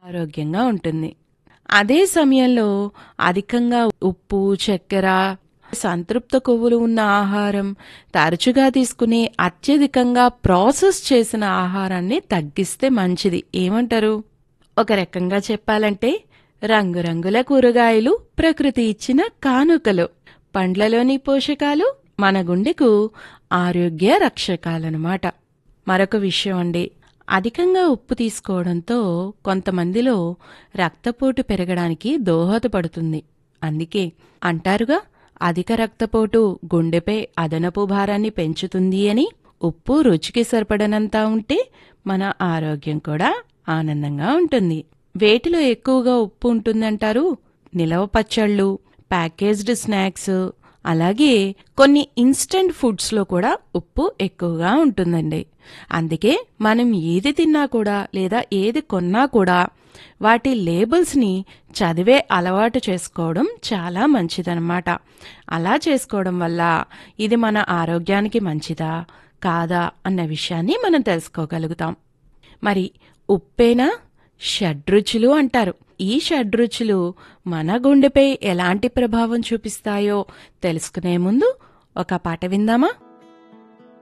ఆరోగ్యంగా ఉంటుంది అదే సమయంలో అధికంగా ఉప్పు చక్కెర సంతృప్త కొవ్వులు ఉన్న ఆహారం తరచుగా తీసుకునే అత్యధికంగా ప్రాసెస్ చేసిన ఆహారాన్ని తగ్గిస్తే మంచిది ఏమంటారు ఒక రకంగా చెప్పాలంటే రంగురంగుల కూరగాయలు ప్రకృతి ఇచ్చిన కానుకలు పండ్లలోని పోషకాలు మన గుండెకు ఆరోగ్య రక్షకాలన్నమాట మరొక విషయం అండి అధికంగా ఉప్పు తీసుకోవడంతో కొంతమందిలో రక్తపోటు పెరగడానికి దోహదపడుతుంది అందుకే అంటారుగా అధిక రక్తపోటు గుండెపై అదనపు భారాన్ని పెంచుతుంది అని ఉప్పు రుచికి సరిపడనంత ఉంటే మన ఆరోగ్యం కూడా ఆనందంగా ఉంటుంది వేటిలో ఎక్కువగా ఉప్పు ఉంటుందంటారు నిలవ పచ్చళ్ళు ప్యాకేజ్డ్ స్నాక్స్ అలాగే కొన్ని ఇన్స్టెంట్ ఫుడ్స్లో కూడా ఉప్పు ఎక్కువగా ఉంటుందండి అందుకే మనం ఏది తిన్నా కూడా లేదా ఏది కొన్నా కూడా వాటి లేబుల్స్ని చదివే అలవాటు చేసుకోవడం చాలా మంచిదన్నమాట అలా చేసుకోవడం వల్ల ఇది మన ఆరోగ్యానికి మంచిదా కాదా అన్న విషయాన్ని మనం తెలుసుకోగలుగుతాం మరి ఉప్పేనా షడ్రుచులు అంటారు ఈ షడ్రుచులు మన గుండెపై ఎలాంటి ప్రభావం చూపిస్తాయో తెలుసుకునే ముందు ఒక పాట విందామా